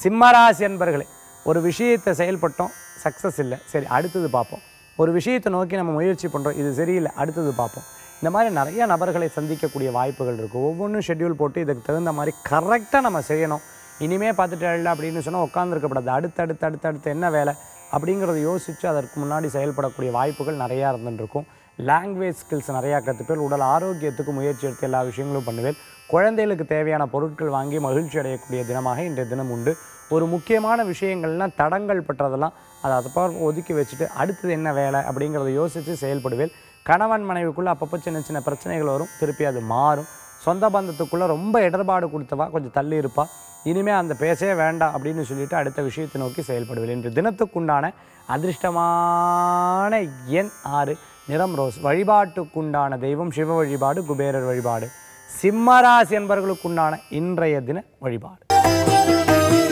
சிம்மராசி என்பர்களே ஒரு விஷயத்தை செயல்பட்டோம் சக்ஸஸ் இல்லை சரி அடுத்தது பார்ப்போம் ஒரு விஷயத்தை நோக்கி நம்ம முயற்சி பண்ணுறோம் இது சரியில்லை அடுத்தது பார்ப்போம் இந்த மாதிரி நிறைய நபர்களை சந்திக்கக்கூடிய வாய்ப்புகள் இருக்குது ஒவ்வொன்றும் ஷெட்யூல் போட்டு இதுக்கு தகுந்த மாதிரி கரெக்டாக நம்ம செய்யணும் இனிமே பார்த்துட்டு இல்லை அப்படின்னு சொன்னால் உட்காந்துருக்கப்படாது அடுத்து அடுத்து அடுத்து அடுத்து என்ன வேலை அப்படிங்கிறத யோசித்து அதற்கு முன்னாடி செயல்படக்கூடிய வாய்ப்புகள் நிறையா இருந்துருக்கும் லாங்குவேஜ் ஸ்கில்ஸ் நிறையா கற்றுப்பேன் உடல் ஆரோக்கியத்துக்கு முயற்சி எடுத்து எல்லா விஷயங்களும் பண்ணுவேன் குழந்தைகளுக்கு தேவையான பொருட்கள் வாங்கி மகிழ்ச்சி அடையக்கூடிய தினமாக இன்றைய தினம் உண்டு ஒரு முக்கியமான விஷயங்கள்லாம் தடங்கள் பற்றதெல்லாம் அதை அப்போ ஒதுக்கி வச்சுட்டு அடுத்தது என்ன வேலை அப்படிங்கிறத யோசித்து செயல்படுவேன் கணவன் மனைவிக்குள்ளே அப்பப்போ சின்ன சின்ன பிரச்சனைகள் வரும் திருப்பி அது மாறும் சொந்த பந்தத்துக்குள்ளே ரொம்ப இடர்பாடு கொடுத்தவா கொஞ்சம் தள்ளி இருப்பா இனிமேல் அந்த பேசவே வேண்டாம் அப்படின்னு சொல்லிட்டு அடுத்த விஷயத்தை நோக்கி செயல்படுவேன் இன்று தினத்துக்குண்டான அதிர்ஷ்டமான எண் ஆறு நிறம் ரோஸ் வழிபாட்டுக்குண்டான தெய்வம் சிவ வழிபாடு குபேரர் வழிபாடு சிம்மராசி என்பவர்களுக்குண்டான இன்றைய தின வழிபாடு